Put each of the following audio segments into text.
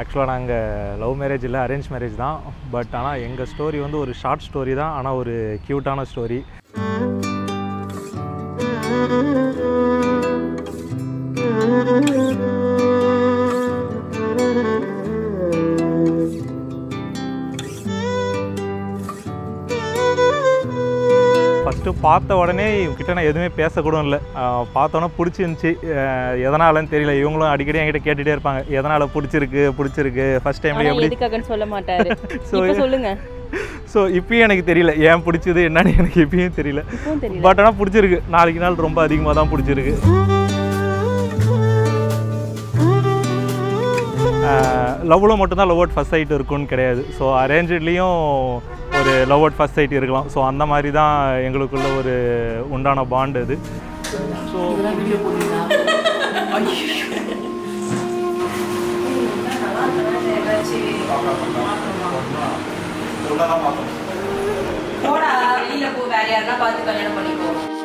ஆக்சுவலாக நாங்கள் love marriage இல்லை அரேஞ்ச் மேரேஜ் தான் பட் ஆனால் எங்கள் ஸ்டோரி வந்து ஒரு ஷார்ட் ஸ்டோரி தான் ஆனால் ஒரு க்யூட்டான ஸ்டோரி ஃபஸ்ட்டு பார்த்த உடனே இவங்ககிட்ட நான் எதுவுமே பேசக்கூட இல்லை ஆஹ் பார்த்தோன்னே பிடிச்சிருந்துச்சி எதனாலன்னு தெரியல இவங்களும் அடிக்கடி என்கிட்ட கேட்டுகிட்டே இருப்பாங்க எதனால் பிடிச்சிருக்கு பிடிச்சிருக்கு ஃபஸ்ட் டைமில் ஆனா எப்படி எதுக்காகன்னு சொல்ல மாட்டாரு So, இப்போ சொல்லுங்க ஸோ இப்பயும் எனக்கு தெரியல ஏன் பிடிச்சது என்னன்னு எனக்கு இப்பயும் தெரியல இப்பவும் தெரியல பட் ஆனால் பிடிச்சிருக்கு நாளைக்கு நாள் ரொம்ப அதிகமாக தான் பிடிச்சிருக்கு லவ்வில் மட்டும்தான் லவ் அட் ஃபஸ்ட் சைட் இருக்குன்னு கிடையாது ஸோ அரேஞ்சட்லேயும் ஒரு லவ் அட் ஃபஸ்ட் சைட் இருக்கலாம் ஸோ அந்த மாதிரி தான் எங்களுக்குள்ள ஒரு உண்டான பாண்ட் அது ஸோ போடா வெளியில போ வேற யாருன்னா பார்த்து கல்யாணம் பண்ணிக்கோ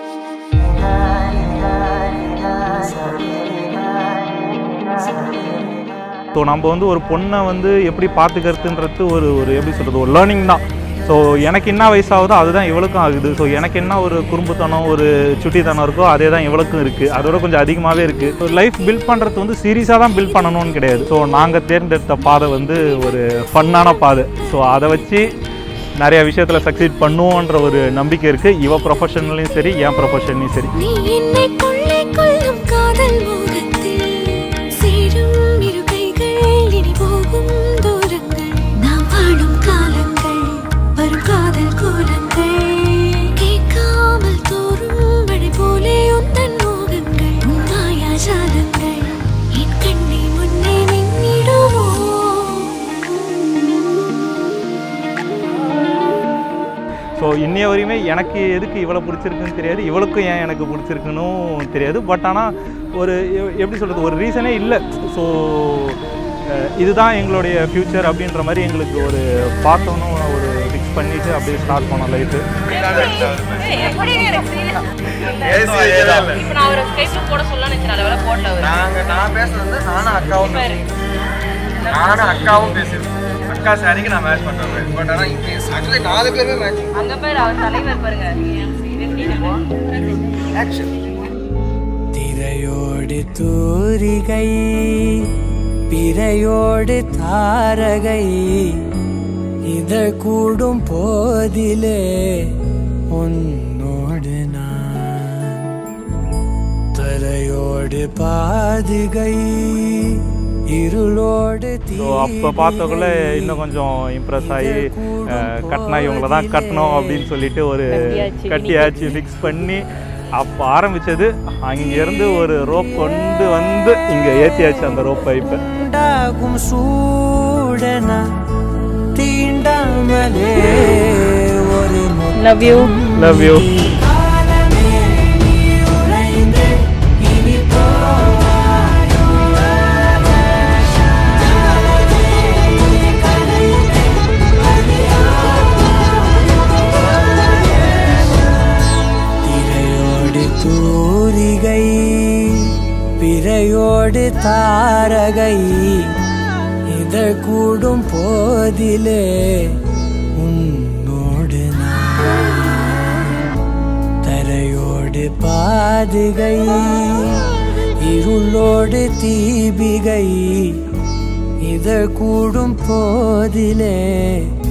ஸோ நம்ம வந்து ஒரு பொண்ணை வந்து எப்படி பார்த்துக்கிறதுன்றது ஒரு ஒரு எப்படி சொல்கிறது ஒரு லேர்னிங் தான் ஸோ எனக்கு என்ன வயசாகுதோ அதுதான் இவளுக்கும் ஆகுது ஸோ எனக்கு என்ன ஒரு குறும்புத்தனம் ஒரு சுட்டித்தனம் இருக்கோ அதே தான் இவளுக்கும் இருக்குது அதோட கொஞ்சம் அதிகமாகவே இருக்குது ஸோ லைஃப் பில்ட் பண்ணுறது வந்து சீரியஸாக தான் பில்ட் பண்ணணும்னு கிடையாது ஸோ நாங்கள் தேர்ந்தெடுத்த பாதை வந்து ஒரு ஃபன்னான பாதை ஸோ அதை வச்சு நிறைய விஷயத்தில் சக்சீட் பண்ணுவோன்ற ஒரு நம்பிக்கை இருக்குது இவ ப்ரொஃபஷன்லையும் சரி என் ப்ரொஃபஷன்லையும் சரி நீ என்னை கொள்ளை கொள்ளும் காதல் மோகத்தில் சேரும் இரு கைகள் இனி போகும் தூரங்கள் நாம் வாழும் காலங்கள் வரும் காதல் கோலங்கள் கேட்காமல் தோறும் மழை போலே உந்தன் மோகங்கள் உன் மாயாஜாலங்கள் என் கண்ணை முன்னே மின்னிடுமோ ஸோ இன்னைய வரையுமே எனக்கு எதுக்கு இவ்வளோ பிடிச்சிருக்குன்னு தெரியாது இவளுக்கும் ஏன் எனக்கு பிடிச்சிருக்குன்னு தெரியாது பட் ஆனால் ஒரு எ- எப்படி சொல்கிறது ஒரு ரீசனே இல்லை ஸோ இதுதான் எங்களுடைய ஃப்யூச்சர் அப்படின்ற மாதிரி எங்களுக்கு ஒரு பார்த்தோன்னு ஒரு ஃபிக்ஸ் பண்ணிவிட்டு அப்படியே ஸ்டார்ட் பண்ணோம் லைஃபு எப்படி எனக்கு இப்ப நான் ஒரு ஃபேஸ்புக் போட சொல்லலாம்னு நினைச்சேன் நல்ல வேலை போட்டல அவரு நாங்க நான் பேசுறது நானும் அக்காவும் பேசுறேன். நானும் அக்காவும் பேசுறேன் அக்கா சாரிக்கு நான் மேட்ச் பண்றேன் பட் ஆனா இப்போ ஆக்சுவலி நாலு பேருமே மேட்ச் அங்க பேர் அவர் தலைவர் பாருங்க ஆக்ஷன் திரையோடு தூரிகை பிறையோடு தாரகை இத கூடும் போதிலே உன்னோடு நான் தரையோடு பாதுகை இருளோடு ஸோ அப்போ பார்த்தக்குள்ள இன்னும் கொஞ்சம் இம்ப்ரெஸ் ஆகி அஹ், கட்டினா இவங்கள தான் கட்டணும் அப்படின்னு சொல்லிட்டு ஒரு கட்டியாச்சு, கட்டியாச்சு ஃபிக்ஸ் பண்ணி அப்போ ஆரம்பிச்சது அங்கேருந்து ஒரு ரோப் கொண்டு வந்து இங்கே ஏற்றியாச்சு அந்த ரோப் பைப்பை உண்டாகும் சூடன தீண்டாமலே ஒரு லவ் யூ லவ் யூ காலமே நீ உறைந்து இனி போவாயோ திரையோடு தூரிகை பிறையோடு தாரகை இத கூடும் போதிலே உன்னோடு நான் தரையோடு பாதுகை இருளோடு தீபிகை இத கூடும் போதிலே